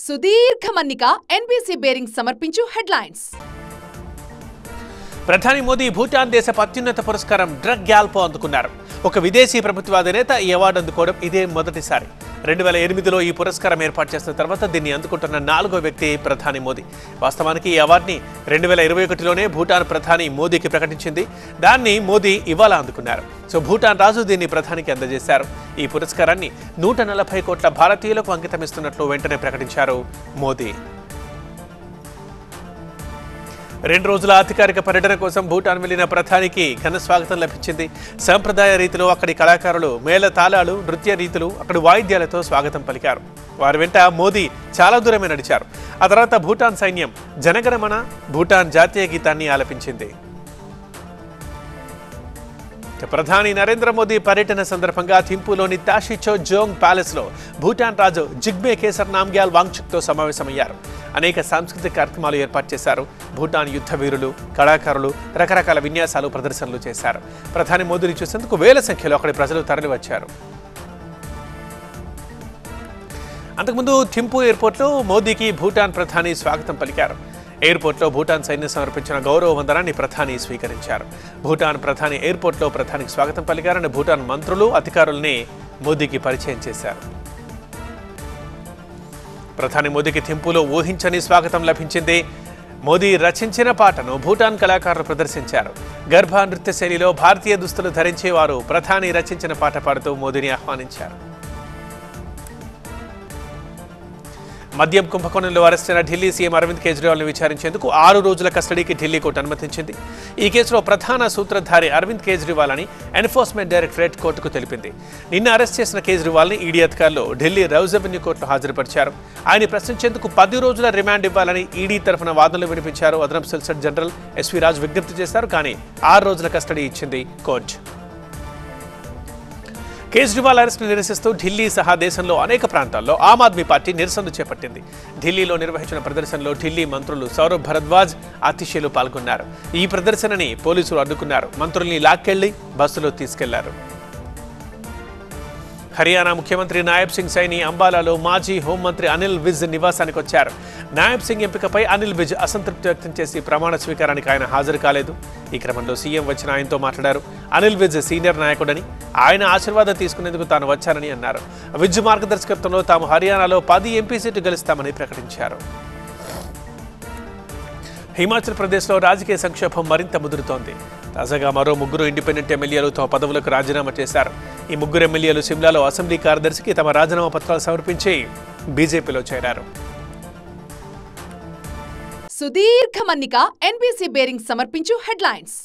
సుదీర్ఘ మన్నిక NBC bearing సమర్పించు హెడ్లైన్స్ ప్రధాని మోదీ భూటాన్ దేశ అత్యున్నత పురస్కారం డ్రగ్ గ్యాల్పో అందుకున్నారు ఒక విదేశీ ప్రభుత్వ అధినేత ఈ అవార్డు అందుకోవడం ఇదే మొదటిసారి రెండు వేల ఎనిమిదిలో ఈ పురస్కారం ఏర్పాటు చేసిన తర్వాత దీన్ని అందుకుంటున్న నాలుగో వ్యక్తి ప్రధాని మోదీ వాస్తవానికి ఈ అవార్డుని రెండు వేల ఇరవై ఒకటిలోనే భూటాన్ ప్రధాని మోదీకి ప్రకటించింది దాన్ని మోదీ ఇవాళ అందుకున్నారు సో భూటాన్ రాజు దీన్ని ప్రధానికి అందజేశారు ఈ పురస్కారాన్ని నూట నలభై కోట్ల భారతీయులకు అంకితమిస్తున్నట్లు వెంటనే ప్రకటించారు మోదీ రెండు రోజుల అధికారిక పర్యటన కోసం భూటాన్ వెళ్లిన ప్రధానికి ఘన స్వాగతం లభించింది సంప్రదాయ రీతిలో అక్కడి కళాకారులు మేళ తాళాలు నృత్య రీతులు అక్కడి వాయిద్యాలతో స్వాగతం పలికారు వారి వెంట మోదీ చాలా దూరమే నడిచారు ఆ తర్వాత భూటాన్ సైన్యం జనగణమన భూటాన్ జాతీయ గీతాన్ని ఆలపించింది ఇక ప్రధాని నరేంద్ర మోదీ పర్యటన సందర్భంగా థింపులోని తాషిచో జోంగ్ ప్యాలెస్ లో భూటాన్ రాజు జిగ్మే కేసర్ నామ్గ్యాల్ వాంగ్చుక్ తో సమావేశమయ్యారు అనేక సాంస్కృతిక కార్యక్రమాలు ఏర్పాటు చేశారు భూటాన్ యుద్ధ వీరులు కళాకారులు రకరకాల విన్యాసాలు ప్రదర్శనలు చేశారు ప్రధాని మోదీని చూసేందుకు వేల సంఖ్యలో అక్కడి ప్రజలు తరలివచ్చారు అంతకుముందు థింపు ఎయిర్పోర్ట్లో మోదీకి భూటాన్ ప్రధాని స్వాగతం పలికారు ఎయిర్పోర్ట్లో భూటాన్ సైన్యం సమర్పించిన గౌరవ వందనాన్ని ప్రధాని స్వీకరించారు భూటాన్ ప్రధాని ఎయిర్పోర్ట్లో ప్రధానికి స్వాగతం పలికారని భూటాన్ మంత్రులు అధికారుల్ని మోదీకి పరిచయం చేశారు ప్రధాని మోదీకి థింపులో ఊహించని స్వాగతం లభించింది మోదీ రచించిన పాటను భూటాన్ కళాకారులు ప్రదర్శించారు గర్భ నృత్య శైలిలో భారతీయ దుస్తులు ధరించే వారు ప్రధాని రచించిన పాట పాడుతూ మోదీని ఆహ్వానించారు మద్యం కుంభకోణంలో అరెస్టైన ఢిల్లీ సీఎం అరవింద్ కేజ్రీవాల్ని విచారించేందుకు ఆరు రోజుల కస్టడీకి ఢిల్లీ కోర్టు అనుమతించింది ఈ కేసులో ప్రధాన సూత్రధారి అరవింద్ కేజ్రీవాల్ అని ఎన్ఫోర్స్మెంట్ డైరెక్టరేట్ కోర్టుకు తెలిపింది నిన్న అరెస్ట్ చేసిన కేజ్రీవాల్ని ఈడీ అధికారులు ఢిల్లీ రౌజ్ అవెన్యూ కోర్టులో హాజరుపరిచారు ఆయన ప్రశ్నించేందుకు పది రోజుల రిమాండ్ ఇవ్వాలని ఈడీ తరఫున వాదనలు వినిపించారు అదనపు సొలిసిటర్ జనరల్ ఎస్వీ రాజు విజ్ఞప్తి చేశారు కానీ ఆరు రోజుల కస్టడీ ఇచ్చింది కోర్టు కేజ్రీవాల్ అరెస్ట్ను నిరసిస్తూ ఢిల్లీ సహా దేశంలో అనేక ప్రాంతాల్లో ఆమ్ ఆద్మీ పార్టీ నిరసనలు చేపట్టింది ఢిల్లీలో నిర్వహించిన ప్రదర్శనలో ఢిల్లీ మంత్రులు సౌరభ్ భరద్వాజ్ ఆతిషేలు పాల్గొన్నారు ఈ ప్రదర్శనని పోలీసులు అడ్డుకున్నారు మంత్రుల్ని లాక్కెళ్లి బస్సులో తీసుకెళ్లారు హర్యానా ముఖ్యమంత్రి నాయబ్ సింగ్ సైని అంబాలాలో మాజీ హోంమంత్రి అనిల్ విజ్ నివాసానికి వచ్చారు నాయబ్ సింగ్ ఎంపికపై అనిల్ విజ్ అసంతృప్తి వ్యక్తం చేసి ప్రమాణ స్వీకారానికి ఆయన హాజరు కాలేదు ఈ క్రమంలో సీఎం వచ్చిన ఆయనతో మాట్లాడారు అనిల్ విజ్ సీనియర్ నాయకుడని ఆయన ఆశీర్వాదం తీసుకునేందుకు తాను వచ్చానని అన్నారు విజ్ మార్గదర్శకత్వంలో తాము హర్యానాలో పది ఎంపీ సీటు గెలుస్తామని ప్రకటించారు హిమాచల్ ప్రదేశ్లో రాజకీయ సంక్షోభం మరింత ముదురుతోంది తాజాగా మరో ముగ్గురు ఇండిపెండెంట్ ఎమ్మెల్యేలు తమ పదవులకు రాజీనామా చేశారు ఈ ముగ్గురు ఎమ్మెల్యేలు సిమ్లాలో అసెంబ్లీ కార్యదర్శికి తమ రాజీనామా పత్రాలు సమర్పించి బీజేపీలో చేరారు సుదీర్ఘ మన్నిక ఎన్బీసీ బేరింగ్ సమర్పించు హెడ్లైన్స్